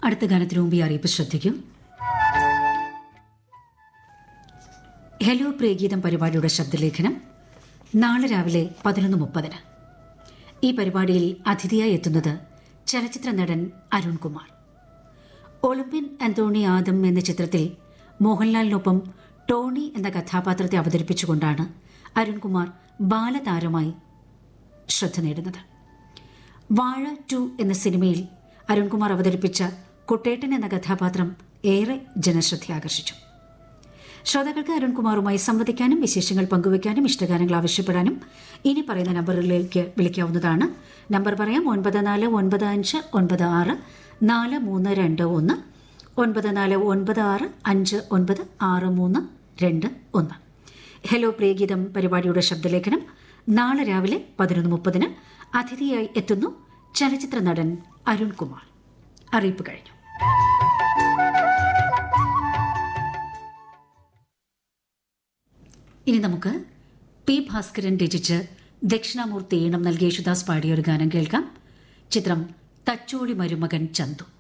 അടുത്ത ഗാനത്തിന് മുമ്പ് ഈ അറിയിപ്പ് ശ്രദ്ധിക്കൂ ഹലോ പ്രിയഗീതം പരിപാടിയുടെ ശബ്ദലേഖനം നാളെ രാവിലെ പതിനൊന്ന് മുപ്പതിന് ഈ പരിപാടിയിൽ അതിഥിയായി എത്തുന്നത് ചലച്ചിത്ര നടൻ അരുൺകുമാർ ഒളിമ്പ്യൻ അന്തോണി ആദം എന്ന ചിത്രത്തിൽ മോഹൻലാലിനൊപ്പം ടോണി എന്ന കഥാപാത്രത്തെ അവതരിപ്പിച്ചുകൊണ്ടാണ് അരുൺകുമാർ ബാലതാരമായി ശ്രദ്ധ നേടുന്നത് വാഴ ടു എന്ന സിനിമയിൽ അരുൺകുമാർ അവതരിപ്പിച്ച കുട്ടേട്ടൻ എന്ന കഥാപാത്രം ഏറെ ജനശ്രദ്ധ ആകർഷിച്ചു ശ്രോതാക്കൾക്ക് അരുൺകുമാറുമായി സംവദിക്കാനും വിശേഷങ്ങൾ പങ്കുവയ്ക്കാനും ഇഷ്ടഗാനങ്ങൾ ആവശ്യപ്പെടാനും ഇനി പറയുന്ന നമ്പറിലേക്ക് വിളിക്കാവുന്നതാണ് നമ്പർ പറയാം ഒൻപത് നാല് ഒൻപത് അഞ്ച് ഒൻപത് ആറ് നാല് മൂന്ന് രണ്ട് ഒന്ന് ഒൻപത് നാല് ഒൻപത് ആറ് അഞ്ച് ഒൻപത് ആറ് മൂന്ന് രണ്ട് ഒന്ന് ഹലോ പ്രിയഗീതം പരിപാടിയുടെ ശബ്ദലേഖനം നാളെ രാവിലെ പതിനൊന്ന് മുപ്പതിന് അതിഥിയായി എത്തുന്നു ചലച്ചിത്ര നടൻ അരുൺകുമാർ അറിയിപ്പ് കഴിഞ്ഞു ഇനി നമുക്ക് പി ഭാസ്കരൻ രചിച്ച് ദക്ഷിണാമൂർത്തി ഈണം നൽകിയ യേശുദാസ് പാടിയ ഒരു ഗാനം കേൾക്കാം ചിത്രം തച്ചോളി മരുമകൻ ചന്തു